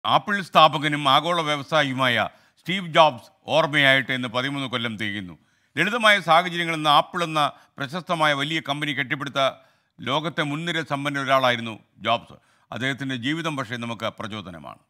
apple സ്ഥാപകനും ആഗോള വ്യവസായിയുമായ Steve jobs ഓർമ്മയായിട്ട് ഇന്ന് പതിമൂന്ന് കൊല്ലം തികയുന്നു ലളിതമായ സാഹചര്യങ്ങളിൽ നിന്ന് ആപ്പിൾ എന്ന പ്രശസ്തമായ വലിയ കമ്പനി കെട്ടിപ്പടുത്ത ലോകത്തെ മുൻനിര സമ്പന്ന ഒരാളായിരുന്നു ജോബ്സ് അദ്ദേഹത്തിൻ്റെ ജീവിതം പക്ഷേ നമുക്ക് പ്രചോദനമാണ്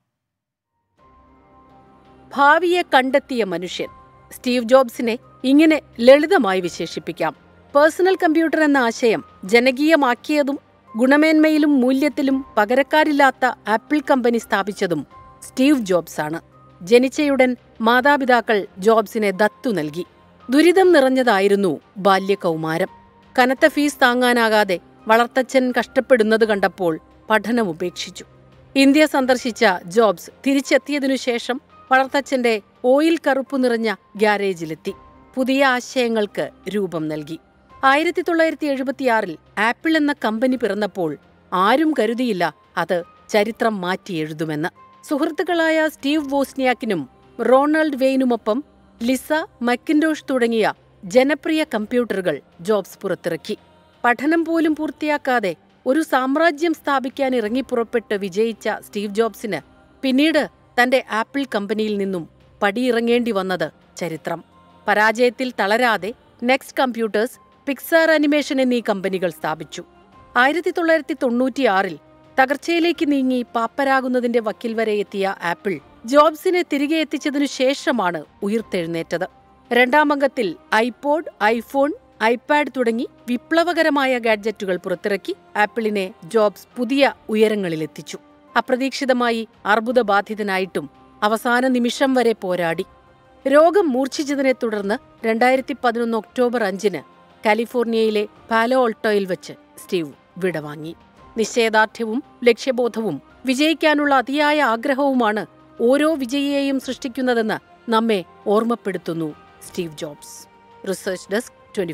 ഭാവിയെ കണ്ടെത്തിയ മനുഷ്യൻ സ്റ്റീവ് ജോബ്സിനെ ഇങ്ങനെ ലളിതമായി വിശേഷിപ്പിക്കാം പേഴ്സണൽ കമ്പ്യൂട്ടർ എന്ന ആശയം ജനകീയമാക്കിയതും ഗുണമേന്മയിലും മൂല്യത്തിലും പകരക്കാരില്ലാത്ത ആപ്പിൾ കമ്പനി സ്ഥാപിച്ചതും സ്റ്റീവ് ജോബ്സ് ആണ് ജനിച്ചയുടൻ മാതാപിതാക്കൾ ജോബ്സിനെ ദത്തു നൽകി ദുരിതം നിറഞ്ഞതായിരുന്നു ബാല്യകൗമാരം കനത്ത ഫീസ് താങ്ങാനാകാതെ വളർത്തച്ഛൻ കഷ്ടപ്പെടുന്നത് കണ്ടപ്പോൾ പഠനം ഉപേക്ഷിച്ചു ഇന്ത്യ സന്ദർശിച്ച ജോബ്സ് തിരിച്ചെത്തിയതിനു ശേഷം വളർത്തച്ഛന്റെ ഓയിൽ കറുപ്പു നിറഞ്ഞ ഗ്യാരേജിലെത്തി പുതിയ ആശയങ്ങൾക്ക് രൂപം നൽകി ആയിരത്തി തൊള്ളായിരത്തി എഴുപത്തിയാറിൽ ആപ്പിൾ എന്ന കമ്പനി പിറന്നപ്പോൾ ആരും കരുതിയില്ല അത് ചരിത്രം മാറ്റി എഴുതുമെന്ന് സുഹൃത്തുക്കളായ സ്റ്റീവ് വോസ്നിയാക്കിനും റോണാൾഡ് വെയിനുമൊപ്പം ലിസ മക്കിൻഡോഷ് തുടങ്ങിയ ജനപ്രിയ കമ്പ്യൂട്ടറുകൾ ജോബ്സ് പുറത്തിറക്കി പഠനം പോലും പൂർത്തിയാക്കാതെ ഒരു സാമ്രാജ്യം സ്ഥാപിക്കാൻ ഇറങ്ങിപ്പുറപ്പെട്ട് വിജയിച്ച സ്റ്റീവ് ജോബ്സിന് പിന്നീട് തന്റെ ആപ്പിൾ കമ്പനിയിൽ നിന്നും പടിയിറങ്ങേണ്ടി വന്നത് ചരിത്രം പരാജയത്തിൽ തളരാതെ നെക്സ്റ്റ് കമ്പ്യൂട്ടേഴ്സ് പിക്സാർ അനിമേഷൻ എന്നീ കമ്പനികൾ സ്ഥാപിച്ചു ആയിരത്തി തൊള്ളായിരത്തി തൊണ്ണൂറ്റിയാറിൽ തകർച്ചയിലേക്ക് നീങ്ങി പാപ്പരാകുന്നതിന്റെ വക്കിൽ വരെ എത്തിയ ആപ്പിൾ ജോബ്സിനെ തിരികെ എത്തിച്ചതിനു ശേഷമാണ് ഉയിർത്തെഴുന്നേറ്റത് രണ്ടാം അംഗത്തിൽ ഐപോഡ് ഐഫോൺ ഐപാഡ് തുടങ്ങി വിപ്ലവകരമായ ഗാഡ്ജറ്റുകൾ പുറത്തിറക്കി ആപ്പിളിനെ ജോബ്സ് പുതിയ ഉയരങ്ങളിലെത്തിച്ചു അപ്രതീക്ഷിതമായി അർബുദബാധിതനായിട്ടും അവസാന നിമിഷം വരെ പോരാടി രോഗം മൂർച്ഛിച്ചതിനെ തുടർന്ന് രണ്ടായിരത്തി പതിനൊന്ന് ഒക്ടോബർ അഞ്ചിന് കാലിഫോർണിയയിലെ പാലോ ഓൾട്ടോയിൽ വെച്ച് സ്റ്റീവ് വിടവാങ്ങി നിശ്ചയദാർഢ്യവും ലക്ഷ്യബോധവും വിജയിക്കാനുള്ള അതിയായ ആഗ്രഹവുമാണ് ഓരോ വിജയിയെയും സൃഷ്ടിക്കുന്നതെന്ന് നമ്മെ ഓർമ്മപ്പെടുത്തുന്നു Steve Jobs research desk twenty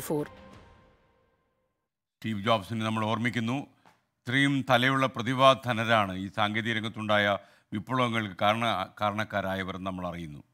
Steve ജോബ്സിനെ നമ്മൾ ഓർമ്മിക്കുന്നു ഇത്രയും തലയുള്ള പ്രതിഭാധനരാണ് ഈ സാങ്കേതിക രംഗത്തുണ്ടായ വിപ്ലവങ്ങൾക്ക് കാരണ കാരണക്കാരായവർ നമ്മൾ അറിയുന്നു